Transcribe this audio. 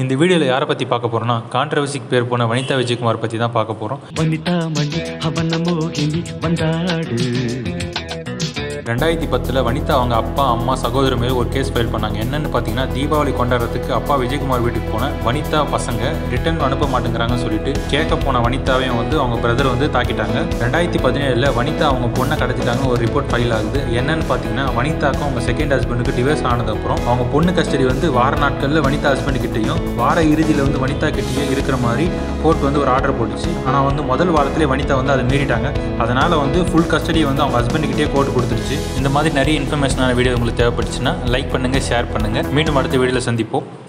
இந்த வீடியோவில் யாரை பற்றி பார்க்க போகிறோம்னா கான்ட்ரவர்சிக்கு பேர் போன வனிதா விஜயகுமார் பற்றி தான் பார்க்க போகிறோம் வனிதாமணி அவன மோகினி வந்தாடு ரெண்டாயிரத்தி பத்தில் வனிதா அவங்க அப்பா அம்மா சகோதரர் மேலே ஒரு கேஸ் ஃபைல் பண்ணாங்க என்னன்னு பார்த்தீங்கன்னா தீபாவளி கொண்டாடுறதுக்கு அப்பா விஜயகுமார் வீட்டுக்கு போன வனிதா பசங்க ரிட்டர்ன் அனுப்ப மாட்டேங்கிறாங்கன்னு சொல்லிட்டு கேட்க போன வனிதாவையும் வந்து அவங்க பிரதர் வந்து தாக்கிட்டாங்க ரெண்டாயிரத்தி பதினேழில் வனிதா அவங்க பொண்ணை கடத்திட்டாங்க ஒரு ரிப்போர்ட் ஃபைல் ஆகுது என்னன்னு பார்த்தீங்கன்னா வனிதாக்கும் அவங்க செகண்ட் ஹஸ்பண்டுக்கு டிவோர்ஸ் ஆனதுக்கப்புறம் அவங்க பொண்ணு கஸ்டடி வந்து வார நாட்களில் வனிதா ஹஸ்பண்ட் கிட்டேயும் வார இறுதியில் வந்து வனிதா கிட்டேயும் இருக்கிற மாதிரி கோர்ட் வந்து ஒரு ஆர்டர் போட்டுச்சு ஆனால் வந்து முதல் வாரத்திலே வனிதா வந்து அதை மீறிட்டாங்க அதனால் வந்து ஃபுல் கஸ்டடி வந்து அவங்க ஹஸ்பண்டுக்கிட்டே கோர்ட் கொடுத்துருச்சு இந்த மாதிரி நிறைய இன்ஃபர்மேஷனான வீடியோ உங்களுக்கு தேவைப்பட்டுச்சுன்னா லைக் பண்ணுங்கள் ஷேர் பண்ணுங்கள் மீண்டும் அடுத்த வீடியோவில் சந்திப்போம்